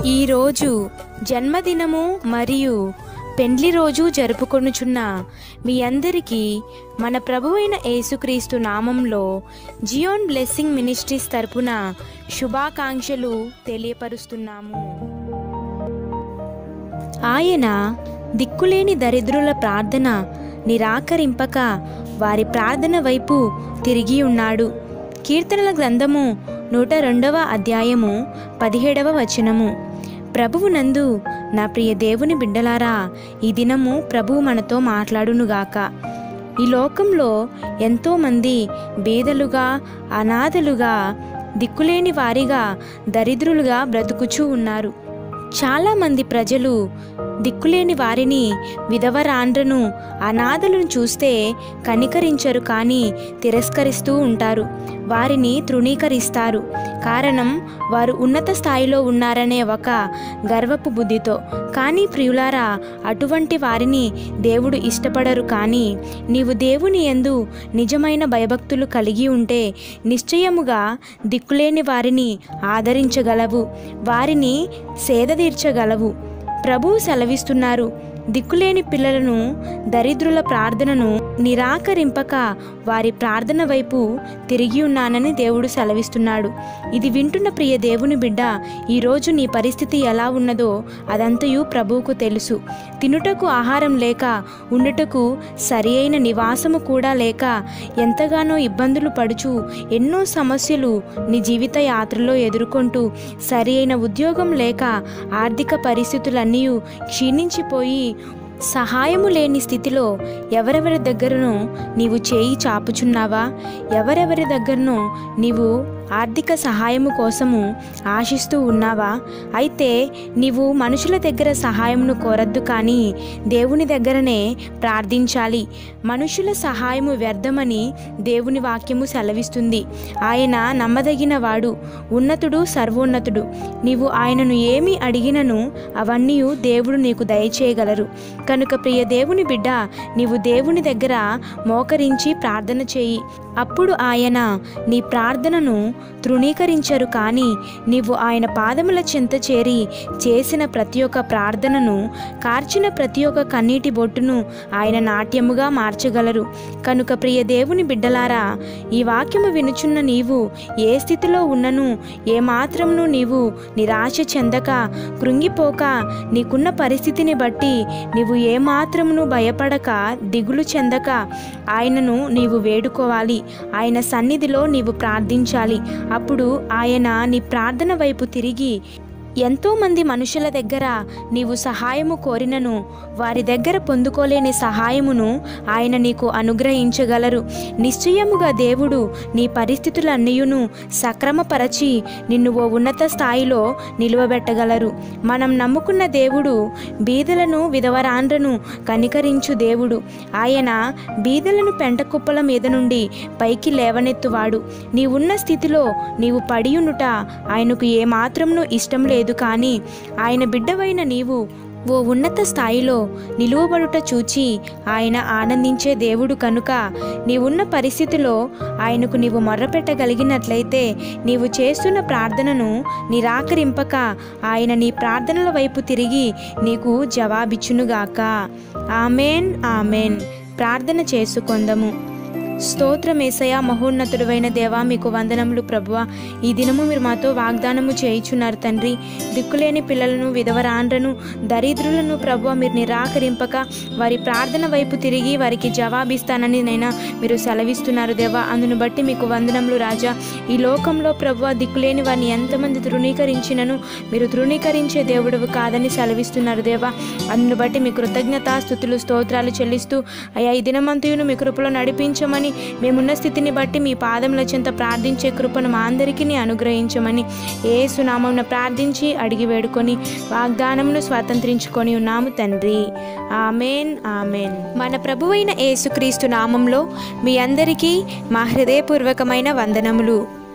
ఈరోజు జన్మదినము మరియు పెండ్లి రోజు జరుపుకొనుచున్న మీ అందరికీ మన ప్రభువైన యేసుక్రీస్తు నామంలో జియోన్ బ్లెస్సింగ్ మినిస్ట్రీస్ తరపున శుభాకాంక్షలు తెలియపరుస్తున్నాము ఆయన దిక్కులేని దరిద్రుల ప్రార్థన నిరాకరింపక వారి ప్రార్థన వైపు తిరిగి ఉన్నాడు కీర్తనల గ్రంథము నూట రెండవ అధ్యాయము పదిహేడవ వచనము ప్రభువునందు నా ప్రియ దేవుని బిడ్డలారా ఈ దినము ప్రభువు మనతో మాట్లాడునుగాక ఈ లోకంలో ఎంతోమంది బేదలుగా అనాథలుగా దిక్కులేని వారిగా దరిద్రులుగా బ్రతుకుచూ ఉన్నారు చాలామంది ప్రజలు దిక్కులేని వారిని విధవరాండ్రను అనాథలను చూస్తే కనికరించరు కానీ తిరస్కరిస్తూ ఉంటారు వారిని తృణీకరిస్తారు కారణం వారు ఉన్నత స్థాయిలో ఉన్నారనే ఒక గర్వపు బుద్ధితో కానీ ప్రియులారా అటువంటి వారిని దేవుడు ఇష్టపడరు కానీ నీవు దేవుని యందు నిజమైన భయభక్తులు కలిగి ఉంటే నిశ్చయముగా దిక్కులేని వారిని ఆదరించగలవు వారిని సేదతీర్చగలవు ప్రభువు సెలవిస్తున్నారు దిక్కులేని పిల్లలను దరిద్రుల ప్రార్థనను నిరాకరింపక వారి ప్రార్థన వైపు తిరిగి ఉన్నానని దేవుడు సెలవిస్తున్నాడు ఇది వింటున్న ప్రియ దేవుని బిడ్డ ఈరోజు నీ పరిస్థితి ఎలా ఉన్నదో అదంతయు ప్రభువుకు తెలుసు తినుటకు ఆహారం లేక ఉండుటకు సరి అయిన నివాసము కూడా లేక ఎంతగానో ఇబ్బందులు పడుచు ఎన్నో సమస్యలు నీ జీవిత యాత్రలో ఎదుర్కొంటూ సరి అయిన ఉద్యోగం లేక ఆర్థిక పరిస్థితులన్నీ క్షీణించిపోయి సహాయము లేని స్థితిలో ఎవరెవరి దగ్గరనో నీవు చేయి చాపుచున్నావా ఎవరెవరి దగ్గరనో నీవు ఆర్థిక సహాయము కోసము ఆశిస్తూ ఉన్నావా అయితే నీవు మనుషుల దగ్గర సహాయమును కోరద్దు కానీ దేవుని దగ్గరనే ప్రార్థించాలి మనుషుల సహాయము వ్యర్థమని దేవుని వాక్యము సెలవిస్తుంది ఆయన నమ్మదగిన వాడు ఉన్నతుడు సర్వోన్నతుడు నీవు ఆయనను ఏమి అడిగినను అవన్నీ దేవుడు నీకు దయచేయగలరు కనుక ప్రియ దేవుని బిడ్డ నీవు దేవుని దగ్గర మోకరించి ప్రార్థన చేయి అప్పుడు ఆయన నీ ప్రార్థనను తృణీకరించరు కానీ నీవు ఆయన పాదముల చెంత చేరి చేసిన ప్రతి ఒక్క ప్రార్థనను కార్చిన ప్రతి ఒక్క కన్నీటి బొట్టును ఆయన నాట్యముగా మార్చగలరు కనుక ప్రియ దేవుని బిడ్డలారా ఈ వాక్యము వినుచున్న నీవు ఏ స్థితిలో ఉన్నను ఏ మాత్రమును నీవు నిరాశ చెందక కృంగిపోక నీకున్న పరిస్థితిని బట్టి నీవు ఏ మాత్రమును భయపడక దిగులు చెందక ఆయనను నీవు వేడుకోవాలి ఆయన సన్నిధిలో నీవు ప్రార్థించాలి అప్పుడు ఆయన నీ ప్రార్థన వైపు తిరిగి ఎంతోమంది మనుషుల దగ్గర నీవు సహాయము కోరినను వారి దగ్గర పొందుకోలేని సహాయమును ఆయన నీకు అనుగ్రహించగలరు నిశ్చయముగా దేవుడు నీ పరిస్థితులన్నీయును సక్రమపరచి నిన్ను ఓ ఉన్నత స్థాయిలో నిలువబెట్టగలరు మనం నమ్ముకున్న దేవుడు బీదలను విధవరాండ్రను కనికరించు దేవుడు ఆయన బీదలను పెంటకుప్పల మీద నుండి పైకి లేవనెత్తువాడు నీవున్న స్థితిలో నీవు పడియునుట ఆయనకు ఏమాత్రమును ఇష్టం లేదు కానీ ఆయన బిడ్డవైన నీవు ఓ ఉన్నత స్థాయిలో నిలువబడుట చూచి ఆయన ఆనందించే దేవుడు కనుక నీవున్న పరిస్థితిలో ఆయనకు నీవు మొర్రపెట్టగలిగినట్లయితే నీవు చేస్తున్న ప్రార్థనను నిరాకరింపక ఆయన నీ ప్రార్థనల వైపు తిరిగి నీకు జవాబిచ్చునుగాక ఆమెన్ ఆమెన్ ప్రార్థన చేసుకొందము స్తోత్రమేసయ మహోన్నతుడైన దేవా మీకు వందనములు ప్రభువ ఈ దినము మీరు మాతో వాగ్దానము చేయుచున్నారు తండ్రి దిక్కులేని పిల్లలను విధవరాండ్రను దరిద్రులను ప్రభువ మీరు నిరాకరింపక వారి ప్రార్థన వైపు తిరిగి వారికి జవాబిస్తానని నైనా మీరు సెలవిస్తున్నారు దేవా అందును బట్టి మీకు వందనములు రాజా ఈ లోకంలో ప్రభువ దిక్కులేని వారిని ఎంతమంది తృణీకరించినను మీరు తృణీకరించే దేవుడు కాదని సెలవిస్తున్నారు దేవా అందును బట్టి మీ కృతజ్ఞత స్థుతులు స్తోత్రాలు చెల్లిస్తూ అయ్యా ఈ దినమంతయును మీ కృపలో నడిపించమని మేమున్న స్థితిని బట్టి మీ పాదముల చెంత ప్రార్థించే కృపను మా అందరికీ అనుగ్రహించమని ఏ సునామం ప్రార్థించి అడిగి వేడుకొని వాగ్దానమును స్వాతంత్రించుకొని ఉన్నాము తండ్రి ఆమెన్ ఆమెన్ మన ప్రభువైన యేసుక్రీస్తు నామంలో మీ అందరికీ మా హృదయపూర్వకమైన వందనములు